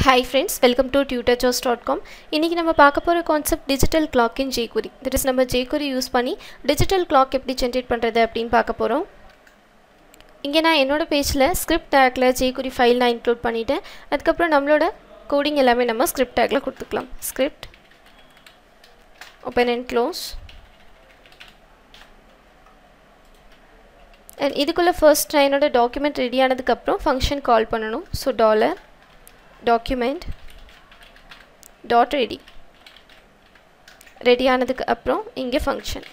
hi friends welcome to Tutor Joes dot com இன்றைக்கி நம்ம பார்க்க போகிற concept digital clock in jQuery that is நம்ம ஜேகுரி யூஸ் பண்ணி டிஜிட்டல் கிளாக் எப்படி ஜென்ரேட் பண்ணுறது அப்படின்னு பார்க்க போகிறோம் இங்கே நான் என்னோடய பேஜில் ஸ்கிரிப்ட் டேக்கில் ஜேகுரி ஃபைல் நான் இன்க்ளூட் பண்ணிவிட்டேன் அதுக்கப்புறம் நம்மளோட கோடிங் எல்லாமே நம்ம ஸ்கிரிப்ட் டேக்கில் கொடுத்துக்கலாம் script open and close and இதுக்குள்ளே ஃபர்ஸ்ட் நான் என்னோட டாக்குமெண்ட் ரெடி ஆனதுக்கப்புறம் ஃபங்க்ஷன் கால் பண்ணணும் so dollar document dot ready ready ஆனதுக்கு அப்புறம் இங்கே ஃபங்க்ஷன்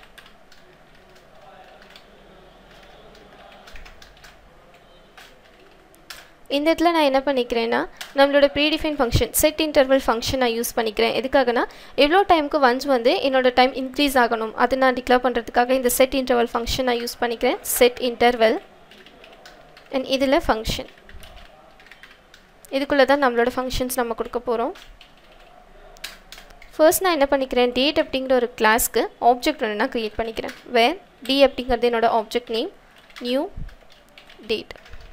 இந்த இடத்துல நான் என்ன பண்ணிக்கிறேன்னா நம்மளோட predefined function set interval function நான் யூஸ் பண்ணிக்கிறேன் எதுக்காகனா எவ்வளோ டைமுக்கு ஒன்ஸ் வந்து என்னோட டைம் இன்க்ரீஸ் ஆகணும் அதை நான் டிக்ளேர் பண்ணுறதுக்காக இந்த செட் இன்டர்வல் ஃபங்க்ஷன் நான் யூஸ் பண்ணிக்கிறேன் செட் இன்டர்வல் அண்ட் இதில் ஃபங்க்ஷன் இதுக்குள்ளே தான் நம்மளோட ஃபங்க்ஷன்ஸ் நம்ம கொடுக்க போகிறோம் ஃபர்ஸ்ட் நான் என்ன பண்ணிக்கிறேன் டேட் அப்படிங்கிற ஒரு கிளாஸ்க்கு ஆப்ஜெக்ட் ஒன்று நான் க்ரியேட் பண்ணிக்கிறேன் வேர் டி அப்படிங்கிறது என்னோட ஆப்ஜெக்ட் நேம் நியூ டேட்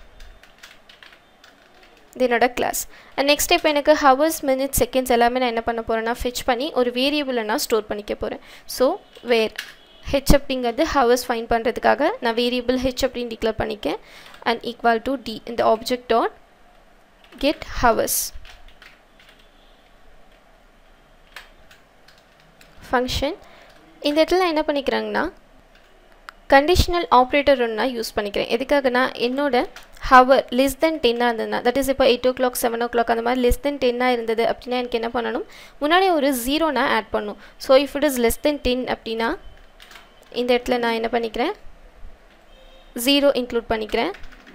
இது என்னோட கிளாஸ் அண்ட் நெக்ஸ்ட் இப்போ எனக்கு ஹவர்ஸ் மினிட்ஸ் செகண்ட்ஸ் எல்லாமே நான் என்ன பண்ண போகிறேன்னா ஃபிச் பண்ணி ஒரு வேரியபிளை நான் ஸ்டோர் பண்ணிக்க போகிறேன் ஸோ வேர் ஹெச் அப்படிங்கிறது ஹவர்ஸ் ஃபைன் பண்ணுறதுக்காக நான் வேரியபிள் ஹெச் அப்படின்னு டிக்ளேர் பண்ணிக்கேன் அண்ட் ஈக்குவல் டு டி இந்த object dot get hours function இந்த இடத்துல என்ன பண்ணிக்கிறாங்கன்னா கண்டிஷனல் ஆப்ரேட்டர் ஒன்று நான் யூஸ் பண்ணிக்கிறேன் எதுக்காகனா என்னோட ஹவர் லெஸ் தென் டென்னாக இருந்ததுன்னா தட் இஸ் இப்போ eight o'clock seven o'clock அந்த மாதிரி லெஸ் தென் டென்னாக இருந்தது அப்படின்னா எனக்கு என்ன பண்ணணும் முன்னாடி ஒரு ஜீரோ நான் ஆட் பண்ணும் so if it is less then ten அப்படின்னா இந்த இடத்துல நான் என்ன பண்ணிக்கிறேன் ஜீரோ இன்க்ளூட் பண்ணிக்கிறேன்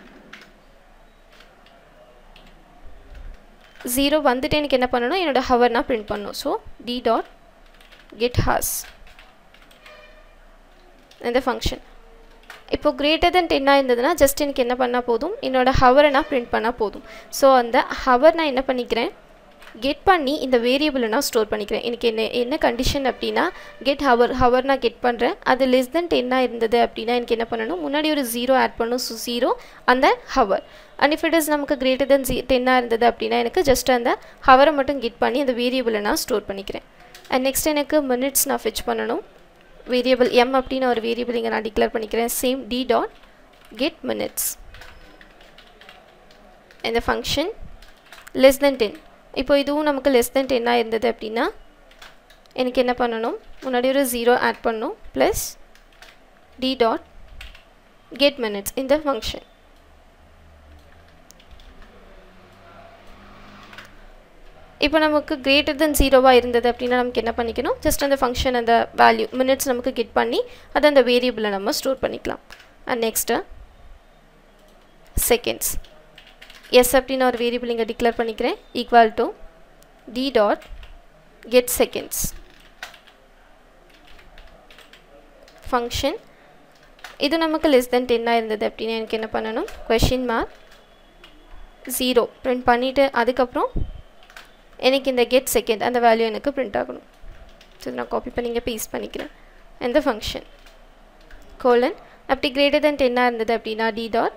ஜீரோ வந்துட்டு எனக்கு என்ன பண்ணணும் என்னோடய ஹவர் நான் பிரிண்ட் பண்ணணும் so d dot get hours இந்த ஃபங்க்ஷன் இப்போ கிரேட்டர் தென் டென்னாக இருந்ததுன்னா ஜஸ்ட் எனக்கு என்ன பண்ணால் போதும் என்னோடய ஹவரை நான் பிரிண்ட் பண்ணால் போதும் ஸோ அந்த ஹவர் நான் என்ன பண்ணிக்கிறேன் கெட் பண்ணி இந்த வேரியபிளை நான் ஸ்டோர் பண்ணிக்கிறேன் எனக்கு என்ன என்ன கண்டிஷன் அப்படின்னா கெட் ஹவர் ஹவர் நான் கெட் பண்ணுறேன் அது லெஸ் தென் டென்னாக இருந்தது அப்படின்னா எனக்கு என்ன பண்ணணும் முன்னாடி ஒரு ஜீரோ ஆட் பண்ணணும் ஸோ ஜீரோ அந்த hour and if it is நமக்கு கிரேட்டர் தென் ஜீ டென்னாக இருந்தது அப்படின்னா எனக்கு ஜஸ்ட் அந்த ஹவரை மட்டும் கெட் பண்ணி அந்த வேரியபிளை நான் ஸ்டோர் பண்ணிக்கிறேன் அண்ட் நெக்ஸ்ட் எனக்கு மினிட்ஸ் நான் ஃபிச் பண்ணணும் வேரியபிள் எம் அப்படின்னு ஒரு வேரியபிள் இங்கே நான் டிக்ளேர் பண்ணிக்கிறேன் same d dot get minutes இந்த ஃபங்க்ஷன் லெஸ் தென் டென் இப்போ இதுவும் நமக்கு லெஸ் தென் டென்னாக இருந்தது அப்படின்னா எனக்கு என்ன பண்ணணும் முன்னாடி ஒரு ஜீரோ ஆட் பண்ணணும் plus d dot get minutes இந்த ஃபங்க்ஷன் இப்போ நமக்கு கிரேட்டர் தென் ஜீரோவாக இருந்தது அப்படின்னா நமக்கு என்ன பண்ணிக்கணும் ஜஸ்ட் அந்த ஃபங்க்ஷன் அந்த வேல்யூ மினிட்ஸ் நமக்கு கெட் பண்ணி அதை அந்த வேரியபிளை நம்ம ஸ்டோர் பண்ணிக்கலாம் அண்ட் நெக்ஸ்ட்டு செகண்ட்ஸ் எஸ் அப்படின்னு ஒரு வேரியபிள் இங்கே டிக்ளேர் பண்ணிக்கிறேன் equal to d dot get seconds function இது நமக்கு லெஸ் தென் டென்னாக இருந்தது அப்படின்னு எனக்கு என்ன பண்ணணும் கொஷின் மார்க் ஜீரோ ப்ரிண்ட் பண்ணிவிட்டு அதுக்கப்புறம் எனக்கு இந்த கெட் செகண்ட் அந்த வேல்யூ எனக்கு ப்ரிண்ட் ஆகணும் ஸோ நான் காப்பி பண்ணி இங்கே பேஸ்ட் பண்ணிக்கிறேன் இந்த ஃபங்க்ஷன் கோலன் அப்படி கிரேட்டர் தென் டென்னாக இருந்தது அப்படின்னா டி டாட்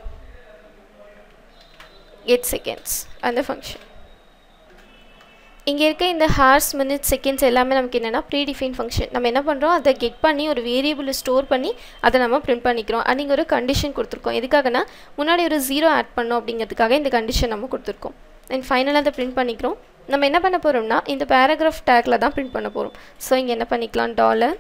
கெட் செகண்ட்ஸ் அந்த ஃபங்க்ஷன் இங்கே இருக்க இந்த ஹார்ஸ் மினிட்ஸ் செகண்ட்ஸ் எல்லாமே நமக்கு என்னென்னா ப்ரீடிஃபைன் ஃபங்க்ஷன் நம்ம என்ன பண்ணுறோம் அதை கெட் பண்ணி ஒரு வேரியபிளை ஸ்டோர் பண்ணி அதை நம்ம பிரிண்ட் பண்ணிக்கிறோம் அது இங்கே ஒரு கண்டிஷன் கொடுத்துருக்கோம் எதுக்காகனா முன்னாடி ஒரு ஜீரோ ஆட் பண்ணோம் அப்படிங்கிறதுக்காக இந்த கண்டிஷன் நம்ம கொடுத்துருக்கோம் அண்ட் ஃபைனலாக அதை பிரிண்ட் பண்ணிக்கிறோம் நம்ம என்ன பண்ண போகிறோம்னா இந்த பேராகிராஃப் டேக்கில் தான் பிரிண்ட் பண்ண போகிறோம் ஸோ இங்கே என்ன பண்ணிக்கலாம் dollar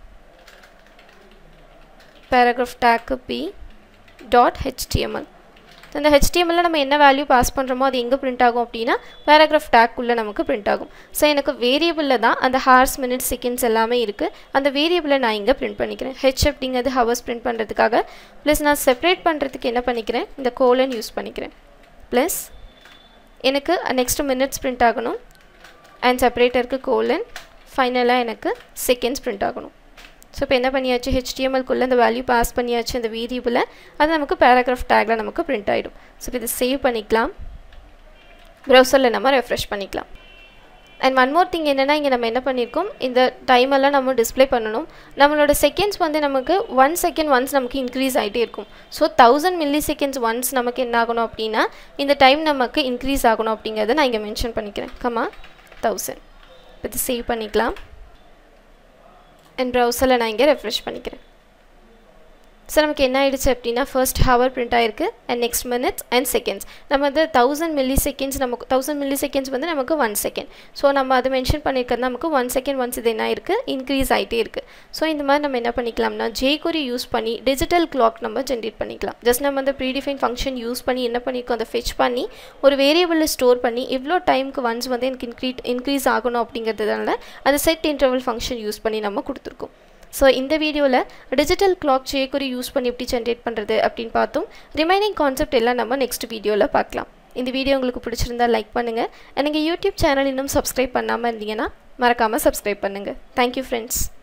paragraph tag p dot HTML இந்த ஹெச்டிஎம்எல்ல நம்ம என்ன வேல்யூ பாஸ் பண்ணுறோமோ அது எங்கே பிரிண்ட் ஆகும் அப்படின்னா பேராகிராஃப் டேக்குள்ளே நமக்கு பிரிண்ட் ஆகும் ஸோ எனக்கு வேரியபிளில் தான் அந்த ஹார்ஸ் மினிட்ஸ் செகண்ட்ஸ் எல்லாமே இருக்குது அந்த வேரியபிளை நான் இங்கே பிரிண்ட் பண்ணிக்கிறேன் ஹெச் அப்படிங்கிறது ஹவர்ஸ் பிரிண்ட் பண்ணுறதுக்காக ப்ளஸ் நான் செப்பரேட் பண்ணுறதுக்கு என்ன பண்ணிக்கிறேன் இந்த கோலன் யூஸ் பண்ணிக்கிறேன் ப்ளஸ் எனக்கு நெக்ஸ்ட்டு மினிட்ஸ் பிரிண்ட் ஆகணும் அண்ட் செப்பரேட்டருக்கு கோலன் ஃபைனலாக எனக்கு செகண்ட்ஸ் பிரிண்ட் ஆகணும் ஸோ இப்போ என்ன பண்ணியாச்சு ஹெச்டிஎம்எல்குள்ளே அந்த வேல்யூ பாஸ் பண்ணியாச்சு அந்த வேரியபிளை அது நமக்கு பேராகிராஃப் டேக்கில் நமக்கு பிரிண்ட் ஆகிடும் ஸோ இப்போ இதை சேவ் பண்ணிக்கலாம் ப்ரௌசரில் நம்ம ரெஃப்ரெஷ் பண்ணிக்கலாம் அண்ட் ஒன் மோர் திங் என்னென்னா இங்கே நம்ம என்ன பண்ணியிருக்கோம் இந்த டைம் எல்லாம் நம்ம டிஸ்ப்ளே பண்ணணும் நம்மளோட செகண்ட்ஸ் வந்து நமக்கு ஒன் செகண்ட் ஒன்ஸ் நமக்கு இன்க்ரீஸ் ஆகிட்டே இருக்கும் so thousand milliseconds once நமக்கு என்ன ஆகணும் அப்படின்னா இந்த டைம் நமக்கு இன்க்ரீஸ் ஆகணும் அப்படிங்கிறத நான் இங்கே மென்ஷன் பண்ணிக்கிறேன் கமா தௌசண்ட் இது சேவ் பண்ணிக்கலாம் அண்ட் ப்ரௌசரில் நான் இங்கே ரெஃப்ரெஷ் பண்ணிக்கிறேன் ஸோ நமக்கு என்ன ஆயிடுச்சு அப்படின்னா ஃபர்ஸ்ட் ஹவர் பிரிண்ட் ஆயிருக்கு and next minutes and seconds நம்ம வந்து தௌசண்ட் மில்லி செகண்ட்ஸ் நமக்கு தௌசண்ட் மில்லி செகண்ட்ஸ் வந்து நமக்கு ஒன் செகண்ட் ஸோ நம்ம அதை மென்ஷன் பண்ணியிருக்கிறது நமக்கு ஒன் செகண்ட் ஒன்ஸ் இது என்ன இருக்குது இன்க்ரீஸ் ஆகிட்டே இருக்குது ஸோ இந்த மாதிரி நம்ம என்ன பண்ணிக்கலாம்னா ஜேகுரி யூஸ் பண்ணி டிஜிட்டல் கிளாக் நம்ம ஜென்ரேட் பண்ணிக்கலாம் ஜஸ்ட் நம்ம அந்த ப்ரீடிஃபைன் ஃபங்க்ஷன் யூஸ் பண்ணி என்ன பண்ணியிருக்கோம் அதை ஃபெச் பண்ணி ஒரு வேரியபிளில் ஸ்டோர் பண்ணி எவ்வளோ டைமுக்கு ஒன்ஸ் வந்து எனக்கு இன்க்ரீ இன்க்ரீஸ் ஆகணும் அப்படிங்கிறதுனால அந்த செட் இன்டர்வல் ஃபங்க்ஷன் யூஸ் பண்ணி நம்ம கொடுத்துருக்கோம் ஸோ இந்த வீடியோவில் டிஜிட்டல் கிளாக் ஜேக்குரி யூஸ் பண்ணி எப்படி ஜென்ரேட் பண்ணுறது அப்படின்னு பார்த்தோம் ரிமைனிங் கான்செப்ட் எல்லாம் நம்ம நெக்ஸ்ட் வீடியோவில் பார்க்கலாம் இந்த வீடியோ உங்களுக்கு பிடிச்சிருந்தா லைக் பண்ணுங்கள் எனக்கு யூடியூப் சேனல் இன்னும் சப்ஸ்கிரைப் பண்ணாமல் இருந்தீங்கன்னா மறக்காமல் சப்ஸ்கிரைப் பண்ணுங்கள் தேங்க்யூ ஃப்ரெண்ட்ஸ்